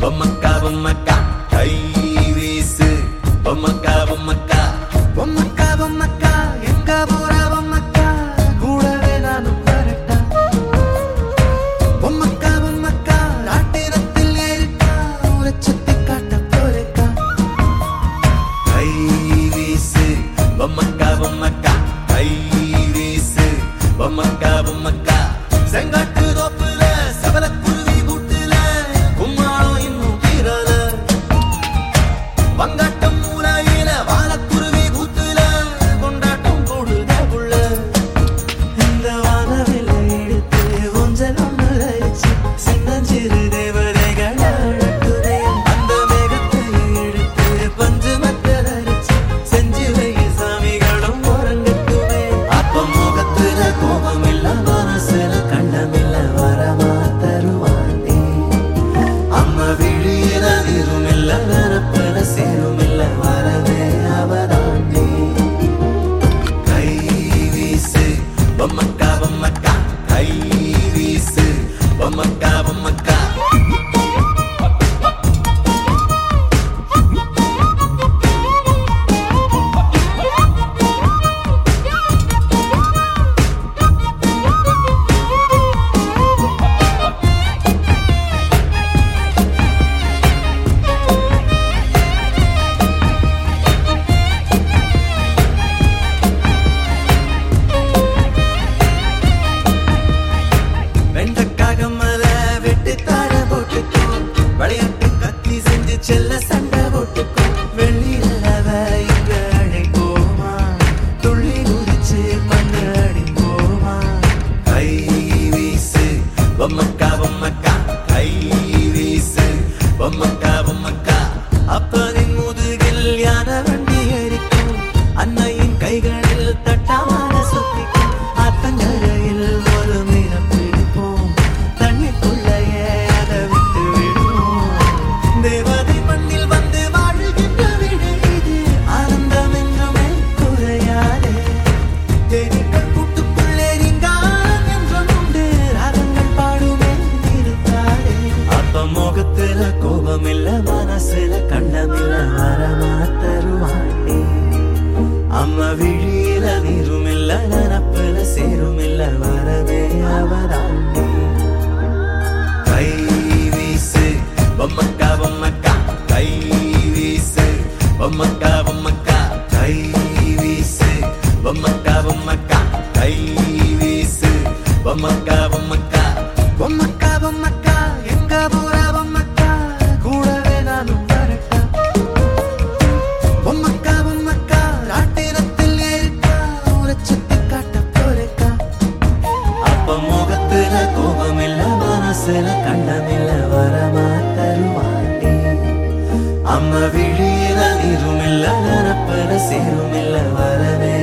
பொம்மக்கா பொம்மக்கா கை வீசு பொம்மக்கா பொம்மக்கா பொம்மக்கா பொம்மக்கா எங்க போற பொம்மக்கா கூடவே நானும் வரட்டா பொம்மக்கா பொம்மக்கா ராட்டினத்தில் ஏறிட்டா உரச்சத்தை காட்ட போறக்கா கை வீசு பொம்மக்கா பொம்மக்கா கை வீசு பொம்மக்கா பொம்மக்கா செங்காட்டு தோப்புல சபல குருவி கூட்டுல கும்மாளம் இன்னும் தீரல வங்காட்டம் மூலையில வாழக்குருவி கூத்துல கொண்டாட்டம் கூடுதே புள்ள இந்த வானவில்லை எடுத்து ஊஞ்சல் ஒன்று அரிச்சு சின்னஞ்சிறு தேவதைகள் அழட்டுதே அந்த மேகத்தை எடுத்து பஞ்சு மெத்தல் அரிச்சு செஞ்சு வை சாமிகளும் உறங்கட்டுமே அப்ப முகத்துல கோபம் இல்ல மனசுல கண்டம் இல்ல வரமா தருவாண்டி அம்மா விழியில நீரும் இல்ல நிரப்புல சேரும் இல்ல வரவே அவதாண்டி கை வீசு பொம்மக்கா பொம்மக்கா கை வீசு பொம்மக்கா பொம்மக்கா வெண்டைக்காக மலை வெட்டி தாழ போட்டுக்கோ விளையாட்டு கத்தி செஞ்சு செல்ல சண்டை போட்டுக்கோ வெள்ளி நிலவ இங்க அழைப்போமா துள்ளி குதிச்சு மண்ணு அடிப்போமா கை வீசு பொம்மக்கா பொம்மக்கா கை வீசு பொம்மக்கா பொம்மக்கா அப்பனின் முதுகில் யானை வண்டி எரிக்கும் அன்னையின் கைகளில் தட்டாமான சுத்திக்கும் ஆத்தங்கரையில் ஒரு மீனம் பிடிப்போம் தண்ணிக்குள்ளையே அதை விட்டு விடுவோம் தேவதை மண்ணில் வந்து வாழுகின்ற வீடு இது ஆனந்தம் என்றுமே குறையாதே தேனீக்கள் கூட்டுக்குள்ளே நீங்கான் என்றும் உண்டு ராகங்கள் பாடுமே நிறுத்தாதே அப்ப முகத்துல கோபம் இல்ல மனசுல கண்டம் இல்ல வரமா தருவாண்டி அம்மா விழியில நீரும் இல்ல நினப்புல சேரும் இல்ல வரவே அவதாண்டி கை வீசு பொம்மக்கா பொம்மக்கா கை வீசு பொம்மக்கா பொம்மக்கா கை வீசு பொம்மக்கா பொம்மக்கா கை வீசு பொம்மக்கா பொம்மக்கா பொம்மக்கா பொம்மக்கா எங்க போற பொம்மக்கா கூடவே நானும் வரட்டா பொம்மக்கா பொம்மக்கா ராட்டினத்தில் ஏறிட்டா உரச்சத்தை காட்ட போறக்கா அப்ப முகத்துல கோபம் இல்ல மனசுல கண்டம் இல்ல வரமா தருவாண்டி அம்மா விழியில நீரும் இல்ல நினப்புல சேரும் இல்ல வரவே